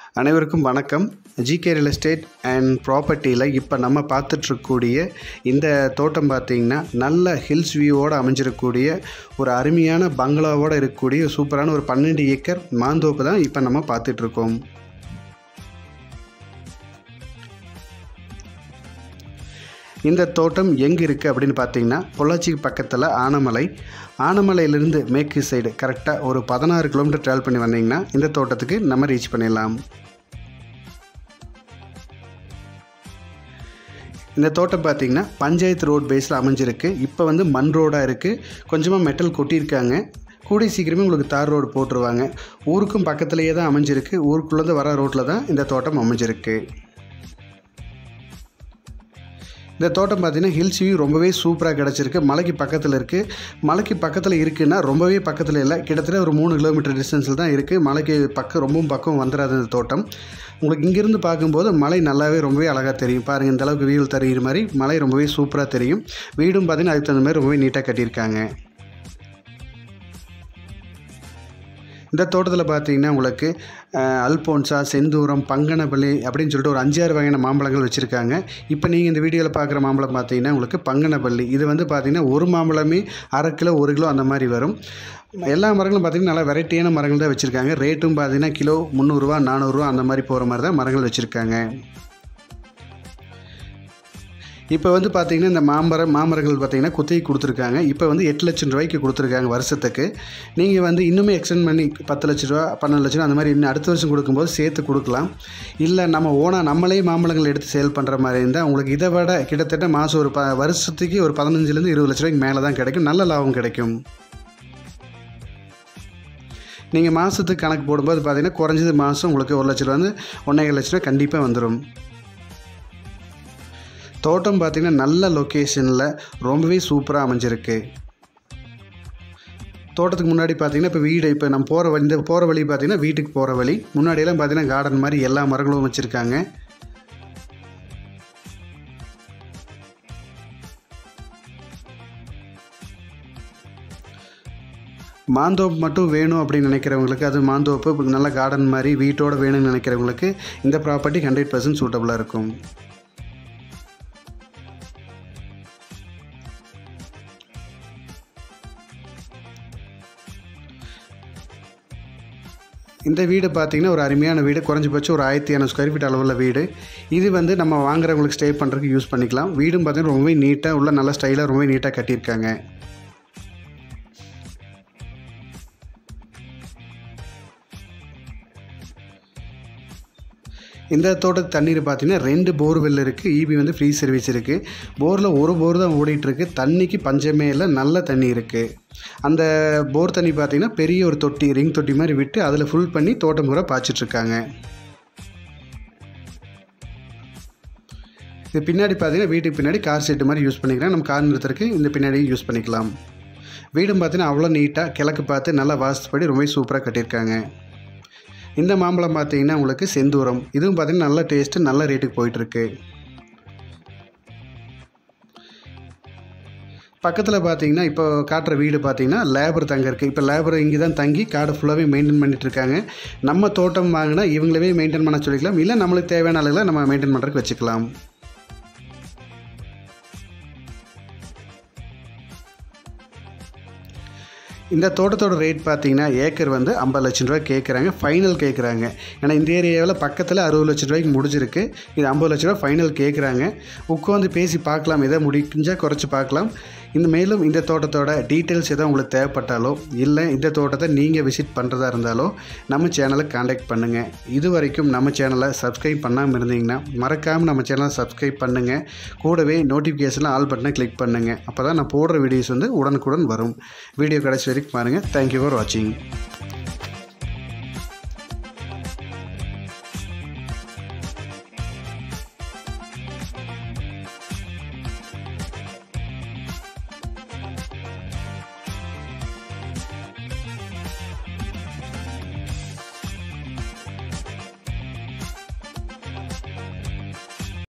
அனைவருக்கும் வணக்கம் GK real estate and ப்ராப்பர்ட்டியில் இப்போ நம்ம பார்த்துட்ருக்கக்கூடிய இந்த தோட்டம் பார்த்திங்கன்னா நல்ல ஹில்ஸ் வியூவோடு அமைஞ்சிருக்கக்கூடிய ஒரு அருமையான பங்களாவோடு இருக்கக்கூடிய சூப்பரான ஒரு பன்னெண்டு ஏக்கர் மாந்தோப்பு தான் இப்போ நம்ம பார்த்துட்ருக்கோம் இந்த தோட்டம் எங்கே இருக்குது அப்படின்னு பார்த்தீங்கன்னா பொள்ளாச்சிக்கு பக்கத்தில் ஆனமலை ஆனமலையிலேருந்து மேற்கு சைடு கரெக்டாக ஒரு பதினாறு கிலோமீட்டர் ட்ராவல் பண்ணி வந்தீங்கன்னா இந்த தோட்டத்துக்கு நம்ம ரீச் பண்ணிடலாம் இந்த தோட்டம் பார்த்தீங்கன்னா பஞ்சாயத்து ரோட் பேஸில் அமைஞ்சிருக்கு இப்போ வந்து மண் ரோடாக இருக்குது கொஞ்சமாக மெட்டல் கொட்டியிருக்காங்க கூடிய சீக்கிரமே உங்களுக்கு தார் ரோடு போட்டுருவாங்க ஊருக்கும் பக்கத்துலேயே தான் அமைஞ்சிருக்கு ஊருக்குள்ளேருந்து வர ரோட்டில் தான் இந்த தோட்டம் அமைஞ்சிருக்கு இந்த தோட்டம் பார்த்தீங்கன்னா ஹில்ஸ் வியூ ரொம்பவே சூப்பராக கிடச்சிருக்கு மலைக்கு பக்கத்தில் இருக்குது மலைக்கு பக்கத்தில் இருக்குன்னா ரொம்பவே பக்கத்தில் இல்லை கிட்டத்தட்ட ஒரு மூணு கிலோமீட்டர் டிஸ்டன்ஸில் தான் இருக்குது மலைக்கு பக்கம் ரொம்பவும் பக்கம் வந்துடாது இந்த தோட்டம் உங்களுக்கு இங்கேருந்து பார்க்கும்போது மலை நல்லாவே ரொம்பவே அழகாக தெரியும் பாருங்கள் இந்த அளவுக்கு வியூ தெரிகிற மாதிரி மலை ரொம்பவே சூப்பராக தெரியும் வீடும் பார்த்தீங்கன்னா அதுக்கு தகுந்த மாதிரி ரொம்பவே நீட்டாக கட்டியிருக்காங்க இந்த தோட்டத்தில் பார்த்தீங்கன்னா உங்களுக்கு அஹ், அல்போன்சா செந்தூரம் பங்கனப்பள்ளி அப்படின்னு சொல்லிட்டு ஒரு அஞ்சாறு வகையான மாம்பழங்கள் வச்சுருக்காங்க இப்போ நீங்கள் இந்த வீடியோவில் பார்க்குற மாம்பழம் பார்த்தீங்கன்னா உங்களுக்கு பங்கனப்பள்ளி இது வந்து பார்த்தீங்கன்னா ஒரு மாம்பழமே அரை கிலோ ஒரு கிலோ அந்த மாதிரி வரும் எல்லா மரங்களும் பார்த்தீங்கன்னா நல்லா வெரைட்டியான மரங்கள் தான் வச்சுருக்காங்க ரேட்டும் பார்த்தீங்கன்னா கிலோ முந்நூறுரூவா நானூறுரூவா அந்த மாதிரி போகிற மாதிரி தான் மரங்கள் வச்சுருக்காங்க இப்போ வந்து பார்த்தீங்கன்னா இந்த மாமரம் மாமரங்கள் பார்த்தீங்கன்னா குத்தகை கொடுத்துருக்காங்க இப்போ வந்து எட்டு லட்சம் ரூபாய்க்கு கொடுத்துருக்காங்க வருஷத்துக்கு நீங்கள் வந்து இன்னுமே எக்ஸ்டெண்ட் பண்ணி பத்து லட்ச ரூபா பன்னெண்டு லட்ச ரூபா அந்த மாதிரி இன்னும் அடுத்த வருஷம் கொடுக்கும்போது சேர்த்து கொடுக்கலாம் இல்லை நம்ம ஓனாக நம்மளே மாம்பழங்கள் எடுத்து சேல் பண்ணுற மாதிரி இருந்தால் உங்களுக்கு இதை விட கிட்டத்தட்ட மாதம் ஒரு ப வருஷத்துக்கு ஒரு பதினஞ்சுலேருந்து இருபது லட்ச ரூபாய்க்கு மேலே தான் கிடைக்கும் நல்ல லாபம் கிடைக்கும் நீங்கள் மாதத்துக்கு கணக்கு போடும்போது பார்த்தீங்கன்னா குறைஞ்சது மாதம் உங்களுக்கு ஒரு லட்ச ரூபா வந்து ஒன்றரை லட்ச ரூபா கண்டிப்பாக வந்துடும் தோட்டம் பார்த்திங்கன்னா நல்ல லொக்கேஷனில் ரொம்பவே சூப்பராக அமைஞ்சிருக்கு தோட்டத்துக்கு முன்னாடி பார்த்தீங்கன்னா இப்போ வீடு இப்போ நம்ம போகிற வழி இந்த போகிற வழி பார்த்தீங்கன்னா வீட்டுக்கு போகிற வழி முன்னாடியெல்லாம் பார்த்தீங்கன்னா கார்டன் மாதிரி எல்லா மரங்களும் வச்சுருக்காங்க மாந்தோப்பு மட்டும் வேணும் அப்படின்னு நினைக்கிறவங்களுக்கு அது மாந்தோப்பு இப்ப நல்ல கார்டன் மாதிரி வீட்டோட வேணும்னு நினைக்கிறவங்களுக்கு இந்த ப்ராப்பர்ட்டி ஹண்ட்ரட் பர்சன்ட் சூட்டபுளாக இருக்கும் இந்த வீடு பார்த்தீங்கன்னா ஒரு அருமையான வீடு குறைஞ்சபட்சம் ஒரு ஆயிரத்தி இரநூறு ஸ்கொயர் ஃபீட் அளவுள்ள வீடு இது வந்து நம்ம வாங்குறவங்களுக்கு ஸ்டே பண்ணுறதுக்கு யூஸ் பண்ணிக்கலாம் வீடும் பார்த்தீங்கன்னா ரொம்பவே நீட்டாக உள்ள நல்ல ஸ்டைலாக ரொம்பவே நீட்டாக கட்டியிருக்காங்க இந்த தோட்டத்து தண்ணீர் பார்த்தீங்கன்னா ரெண்டு போர்வெல் இருக்குது ஈபி வந்து ஃப்ரீ சர்வீஸ் இருக்குது போரில் ஒரு போர் தான் ஓடிட்டுருக்கு தண்ணிக்கு பஞ்சமே இல்லை நல்ல தண்ணி இருக்குது அந்த போர் தண்ணி பார்த்தீங்கன்னா பெரிய ஒரு தொட்டி ரிங் தொட்டி மாதிரி விட்டு அதில் ஃபுல் பண்ணி தோட்டம் பூரா பாய்ச்சிட்ருக்காங்க இது பின்னாடி பார்த்தீங்கன்னா வீட்டுக்கு பின்னாடி கார் செட்டு மாதிரி யூஸ் பண்ணிக்கலாம் நம்ம கார் நிறுத்துறதுக்கு இந்த பின்னாடி யூஸ் பண்ணிக்கலாம் வீடும் பார்த்தீங்கன்னா அவ்வளோ நீட்டாக கிழக்கு பார்த்து நல்லா வாஸ்துப்படி ரொம்ப சூப்பராக கட்டியிருக்காங்க இந்த மாம்பழம் பார்த்தீங்கன்னா உங்களுக்கு செந்தூரம் இதுவும் பார்த்தீங்கன்னா நல்ல டேஸ்ட்டு நல்ல ரேட்டுக்கு போயிட்டுருக்கு பக்கத்தில் பார்த்தீங்கன்னா இப்போ காட்டுற வீடு பார்த்தீங்கன்னா லேபர் தங்க இருக்குது இப்போ லேபர் இங்கே தான் தங்கி காடை ஃபுல்லாகவே மெயின்டைன் பண்ணிட்டு இருக்காங்க நம்ம தோட்டம் வாங்கினா இவங்களவே மெயின்டைன் பண்ண சொல்லிக்கலாம் இல்லை நம்மளுக்கு தேவையான ஆளுகளை நம்ம மெயின்டைன் பண்ணுறதுக்கு வச்சுக்கலாம் இந்த தோட்டத்தோட ரேட் பார்த்தீங்கன்னா ஏக்கர் வந்து ஐம்பது லட்சம் ரூபாய் கேட்குறாங்க ஃபைனல் கேட்குறாங்க ஏன்னா இந்த ஏரியாவில் பக்கத்தில் அறுபது லட்சம் ரூபாய்க்கு முடிஞ்சிருக்கு இது ஐம்பது லட்ச ரூபா ஃபைனல் கேட்குறாங்க உட்காந்து பேசி பார்க்கலாம் எதாவது முடிஞ்சால் குறைச்சி பார்க்கலாம் இந்த மேலும் இந்த தோட்டத்தோட டீட்டெயில்ஸ் எதாவது உங்களுக்கு தேவைப்பட்டாலோ இல்லை இந்த தோட்டத்தை நீங்கள் விசிட் பண்ணுறதா இருந்தாலோ நம்ம சேனலை காண்டாக்ட் பண்ணுங்கள் இது வரைக்கும் நம்ம சேனலை சப்ஸ்கிரைப் பண்ணாமல் இருந்தீங்கன்னா மறக்காமல் நம்ம சேனலை சப்ஸ்கிரைப் பண்ணுங்கள் கூடவே நோட்டிஃபிகேஷனில் ஆல் பட்டனை கிளிக் பண்ணுங்கள் அப்போ தான் நான் போடுற வீடியோஸ் வந்து உடனுக்குடன் வரும் வீடியோ கடைசி வரைக்கும் பாருங்கள் தேங்க்யூ ஃபார் வாட்சிங்